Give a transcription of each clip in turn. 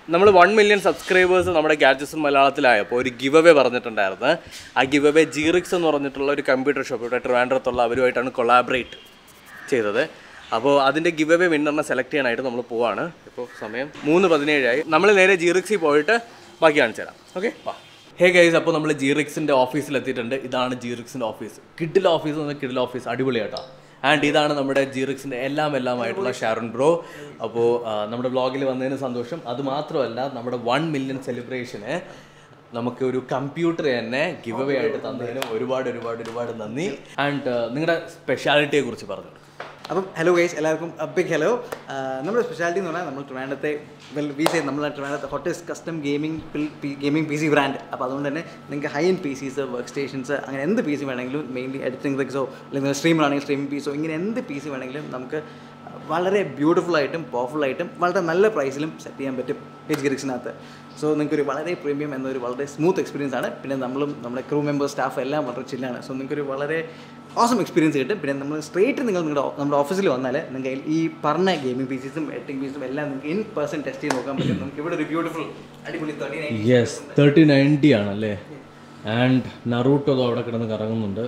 നമ്മൾ one million subscribers നമ്മുടെ gadgets മലയാളത്തിലായപ്പോൾ ഒരു ഗിവ് അവേ പറഞ്ഞിട്ടുണ്ടായിരുന്നു ആ ഗിവ് അവേ ജീറിക്സ് എന്ന് പറഞ്ഞിട്ടുള്ള ഒരു കമ്പ്യൂട്ടർ ഷോപ്പ് ഇവിടെ ട്രിവാൻഡ്രത്തുള്ള അവരുമായിട്ടാണ് കൊളാബറേറ്റ് ചെയ്തത് അപ്പോൾ അതിൻ്റെ ഗിവ് അവേ വിന്നറിനെ സെലക്ട് ചെയ്യാനായിട്ട് നമ്മൾ പോവാണ് ഇപ്പോൾ സമയം മൂന്ന് പതിനേഴായി നമ്മൾ നേരെ ജീറിക്സിൽ പോയിട്ട് ബാക്കി കാണിച്ചു തരാം ഓക്കെ വാ ഹേ ഗൈസ് അപ്പോൾ നമ്മൾ ജീറിക്സിൻ്റെ ഓഫീസിൽ എത്തിയിട്ടുണ്ട് ഇതാണ് ജീറിക്സിൻ്റെ ഓഫീസ് കിഡിൽ ഓഫീസ് എന്ന് കിഡിൽ ഓഫീസ് അടിപൊളിയാട്ടോ ആൻഡ് ഇതാണ് നമ്മുടെ ജീറിക്സിൻ്റെ എല്ലാം എല്ലാമായിട്ടുള്ള ഷാരോൺ ബ്രോ അപ്പോൾ നമ്മുടെ വ്ളോഗിൽ വന്നതിന് സന്തോഷം അത് മാത്രമല്ല നമ്മുടെ വൺ മില്യൺ സെലിബ്രേഷന് നമുക്ക് ഒരു കമ്പ്യൂട്ടർ തന്നെ ഗിവ് അവേ ആയിട്ട് തന്നതിന് ഒരുപാട് ഒരുപാട് ഒരുപാട് നന്ദി ആൻഡ് നിങ്ങളുടെ സ്പെഷ്യാലിറ്റിയെ കുറിച്ച് പറഞ്ഞു അപ്പം ഹലോ ഗൈസ് എല്ലാവർക്കും ബിഗ് ഹലോ നമ്മുടെ സ്പെഷ്യാലിറ്റി എന്ന് പറഞ്ഞാൽ നമ്മൾ ട്രിവാൻഡത്തെ വെൽ വി സേ നമ്മൾ ട്രിവാൻഡത്തെ hottest custom gaming gaming P C brand അപ്പോൾ അതുകൊണ്ട് തന്നെ നിങ്ങൾക്ക് high end P Cs workstations അങ്ങനെ എന്ത് പി സി വേണമെങ്കിലും മെയിൻലി എഡിറ്റിംഗ് റിക്സോ അല്ലെങ്കിൽ സ്ട്രീമിലാണെങ്കിൽ സ്ട്രീമിംഗ് പീസോ ഇങ്ങനെ എന്ത് പി സി വേണമെങ്കിലും നമുക്ക് വളരെ ബ്യൂട്ടിഫുൾ ആയിട്ടും പവർഫുൾ ആയിട്ടും വളരെ നല്ല പ്രൈസിലും സെറ്റ് ചെയ്യാൻ പറ്റും എച്ച് ഗിറിക്സിനകത്ത് സോ നിങ്ങൾക്കൊരു വളരെ പ്രീമിയം എന്നൊരു വളരെ സ്മൂത്ത് എക്സ്പീരിയൻസ് ആണ് പിന്നെ നമ്മളും നമ്മുടെ ക്രൂ മെമ്പേഴ്സ് സ്റ്റാഫ് എല്ലാം വളരെ ചില്ലാണ് സോ നിങ്ങൾക്കൊരു വളരെ ഓസം എക്സ്പീരിയൻസ് കിട്ടും പിന്നെ നമ്മൾ സ്ട്രേറ്റ് നിങ്ങൾ നിങ്ങളുടെ നമ്മുടെ ഓഫീസിൽ വന്നാൽ നിങ്ങൾക്ക് ഈ പറഞ്ഞ ഗെയിമിംഗ് പീസസും എഡിറ്റിംഗ് പീസും എല്ലാം നിങ്ങൾക്ക് ഇൻ പേഴ്സൺ ടെസ്റ്റ് ചെയ്ത് നോക്കാൻ പറ്റും നമുക്ക് ഇവിടെ ഒരു ബ്യൂട്ടിഫുൾ അടിപൊളി തേർട്ടി യെസ് തേർട്ടി നയൻറ്റി ആണല്ലേ ആൻഡ് നറൂട്ടോ അവിടെ കിടന്ന് കറങ്ങുന്നുണ്ട്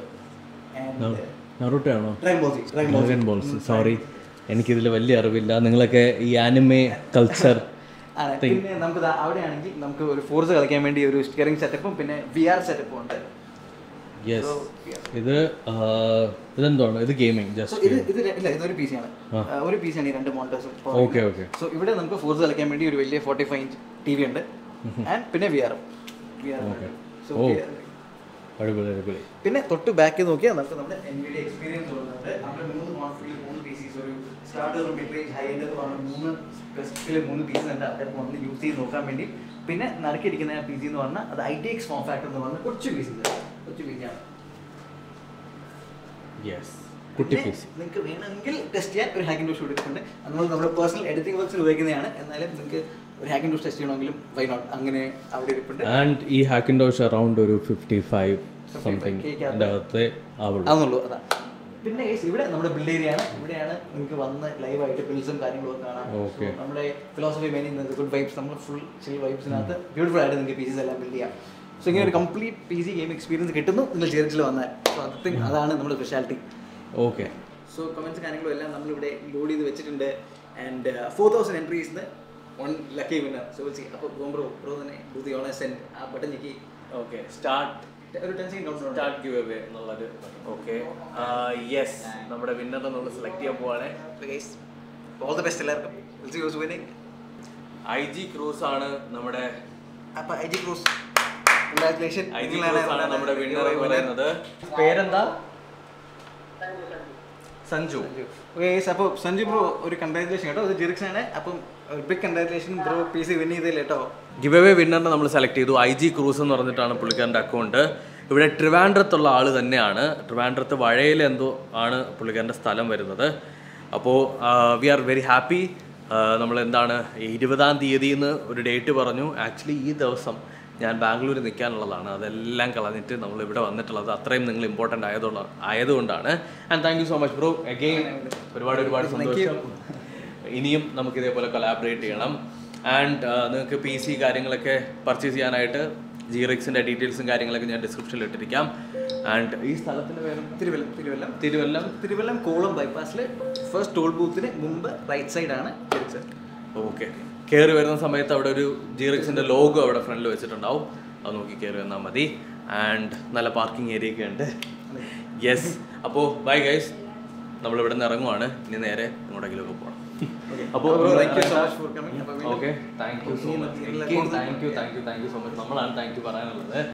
നറൂട്ടോ ആണോ Dragon Ball Z Dragon Dragon Balls sorry എനിക്കിതിൽ വലിയ അറിവില്ല നിങ്ങളൊക്കെ ഈ ആനിമേ കൾച്ചർ ആണ് പിന്നെ നമുക്ക് ദാ അവിടെയാണെങ്കിൽ നമുക്ക് ഒരു ഫോർസ് കളിക്കാൻ വേണ്ടി ഒരു സ്റ്റിയറിംഗ് സെറ്റപ്പും പിന്നെ വി ആർ സെറ്റപ്പും ഉണ്ട് യെസ് ഇത് ആ, ഇതെന്താണ് ഇത് ഗെയിമിംഗ് സോ ജസ്റ്റ് ഇത് ഇത് ര- ഇല്ല ഇതൊരു പി സി ആണ് ആ, ഒരു പി സി ആണ് ഈ രണ്ട് മോണിറ്റേഴ്സും ഓക്കെ ഓക്കെ സോ ഇവിടെ നമുക്ക് ഫോർസ് കളിക്കാൻ വേണ്ടി ഒരു വലിയ forty five inch T V ഉണ്ട് ആൻഡ് പിന്നെ വി ആറും വി ആർ സോ ഓ അടിപൊളി അടിപൊളി പിന്നെ തൊട്ട് ബാക്കിൽ നോക്കിയാൽ നമുക്ക് നമ്മുടെ എൻവിഡി എക്സ്പീരിയൻസ് ഉള്ളത് നമ്മുടെ മൂന്ന് മോഡലിൽ മൂന്ന് പി സീസ് ഒരു starter mid range high end എന്ന് പറഞ്ഞ മൂന്ന് സ്പെസിഫിക്കലി മൂന്ന് പീസ് ഉണ്ട് അവിടെ വന്ന് യൂസ് ചെയ്ത് നോക്കാൻ വേണ്ടി പിന്നെ നറുക്കിയിരിക്കുന്ന പി സി എന്ന് പറഞ്ഞാൽ അത് I T X form factor എന്ന് പറഞ്ഞ കൊച്ചു പീസ് കൊച്ചു പീസാണ് യെസ് കുട്ടി പീസ് നിങ്ങൾക്ക് വേണമെങ്കിൽ ടെസ്റ്റ് ചെയ്യാൻ ഒരു ഹാക്കിംഗ് ഡോസ് കൊടുത്തിട്ടുണ്ട് അത് നമ്മൾ നമ്മുടെ പേഴ്സണൽ എഡിറ്റിംഗ് വർക്ക്സിൽ ഉപയോഗിക്കുന്നതാണ് എന്നാലും നിങ്ങൾക്ക് ഒരു ഹാക്കിംഗ് ഡോസ് ടെസ്റ്റ് ചെയ്യണമെങ്കിലും വൈ നോട്ട് അങ്ങനെ അവിടെ ഇരിപ്പുണ്ട് ആൻഡ് ഈ ഹാക്കിൻഡോഷ് അറൗണ്ട് ഒരു ഫിഫ്റ്റി ഫൈവ് സംതിങ് K ക്ക് എൻ്റെ അകത്തെ ആവുള്ളൂ അതെന്നുള്ളൂ അതാ പിന്നെ guys, ഇവിടെ നമ്മുടെ ബിൽഡ് ഏരിയ ആണ് ഇവിടെയാണ് നിങ്ങൾക്ക് വന്ന് ലൈവായിട്ട് ബിൽസും കാര്യങ്ങളും ഒക്കെ കാണാം Okay. So, നമ്മുടെ ഫിലോസഫി മെയിൻ ഗുഡ് വൈബ്സ് നമ്മൾ ഫുൾ ചിൽ വൈബ്സിനകത്ത് ബ്യൂട്ടിഫുൾ ആയിട്ട് നിങ്ങൾക്ക് പീസസ് എല്ലാം ബിൽഡ് ചെയ്യാം സോ ഇങ്ങനെ ഒരു complete P C game experience കിട്ടുന്നു നിങ്ങൾ ചേർച്ചിൽ വന്നാൽ സോ അത് അതാണ് നമ്മുടെ സ്പെഷ്യാലിറ്റി ഓക്കെ സോ കമൻസ് കാര്യങ്ങളും എല്ലാം നമ്മളിവിടെ ലോഡ് ചെയ്ത് വെച്ചിട്ടുണ്ട് ആൻഡ് ഫോർ തൗസൻഡ് എൻട്രീസിന് one lucky winner so see അപ്പോൾ ബ്രോ ബ്രോ തന്നെ ഡു ദി ഓണേഴ്സ് ആൻഡ് ആ ബട്ടൺ ഞെക്കി ഓക്കെ സ്റ്റാർട്ട് ഒരു ten second count start give away എന്നുള്ളൊരു ഓക്കെ യെസ് നമ്മുടെ വിന്നറിനെ നമ്മൾ സെലക്ട് ചെയ്യാൻ പോവാണ് ഗൈസ് ഓൾ ദ ബെസ്റ്റ് എല്ലാവർക്കും will see use winning I G Cruz ആണ് നമ്മുടെ അപ്പോൾ I G Cruz congratulation I G Cruz ആണ് നമ്മുടെ വിന്നർ എന്ന് പറയുന്നത് പേരെന്താ സഞ്ജു ഓക്കെ അപ്പോൾ സഞ്ജു ബ്രോ ഒരു കൺഗ്രാറ്റുലേഷൻ കേട്ടോ അത് ജിറിക്സ് ആണ് അപ്പം big congratulation bro P C win ചെയ്തില്ല കേട്ടോ ഗിവ് അവേ വിന്നറിനെ നമ്മൾ സെലക്ട് ചെയ്തു ഐ ജി ക്രൂസ് എന്ന് പറഞ്ഞിട്ടാണ് പുള്ളിക്കാരൻ്റെ അക്കൗണ്ട് ഇവിടെ ട്രിവാൻഡ്രത്തുള്ള ആൾ തന്നെയാണ് ട്രിവാൻഡ്രത്ത് വഴയിൽ എന്തോ ആണ് പുള്ളിക്കാരൻ്റെ സ്ഥലം വരുന്നത് അപ്പോൾ വി ആർ വെരി ഹാപ്പി നമ്മൾ എന്താണ് ഇരുപതാം തീയതി എന്ന് ഒരു ഡേറ്റ് പറഞ്ഞു ആക്ച്വലി ഈ ദിവസം ഞാൻ ബാംഗ്ലൂർ നിൽക്കാനുള്ളതാണ് അതെല്ലാം കളഞ്ഞിട്ട് നമ്മൾ ഇവിടെ വന്നിട്ടുള്ളത് അത്രയും നിങ്ങൾ ഇമ്പോർട്ടൻ്റ് ആയതുകൊണ്ട് ആയതുകൊണ്ടാണ് and thank you so much bro again ഒരുപാട് ഒരുപാട് സന്തോഷം ഇനിയും നമുക്ക് ഇതേപോലെ കൊലാബറേറ്റ് ചെയ്യണം ആൻഡ് നിങ്ങൾക്ക് പി സി കാര്യങ്ങളൊക്കെ പർച്ചേസ് ചെയ്യാനായിട്ട് ജിറിക്സിൻ്റെ ഡീറ്റെയിൽസും കാര്യങ്ങളൊക്കെ ഞാൻ ഡിസ്ക്രിപ്ഷനിൽ ഇട്ടിരിക്കാം ആൻഡ് ഈ സ്ഥലത്തിൻ്റെ പേര് തിരുവല്ലം തിരുവല്ലം തിരുവല്ലം തിരുവല്ലം കോളം ബൈപ്പാസിൽ ഫസ്റ്റ് ടോൾ ബൂത്തിന് മുമ്പ് റൈറ്റ് സൈഡാണ് ജിറിക്സ് ഓക്കെ കയറി വരുന്ന സമയത്ത് അവിടെ ഒരു ജിറിക്സിൻ്റെ ലോഗോ അവിടെ ഫ്രണ്ടിൽ വെച്ചിട്ടുണ്ടാവും അത് നോക്കി കയറി വന്നാൽ മതി ആൻഡ് നല്ല പാർക്കിംഗ് ഏരിയ ഒക്കെ ഉണ്ട് യെസ് അപ്പോൾ ബൈ ഗൈസ് നമ്മളിവിടെ നിന്ന് ഇറങ്ങുവാണ് ഇനി നേരെ എങ്ങോട്ടെങ്കിലുമൊക്കെ പോകണം അപ്പോൾ thank you so much for coming അപ്പോൾ okay thank you so much thank you thank you thank you so much നമ്മളാണ് താങ്ക് യു പറയാനുള്ളത്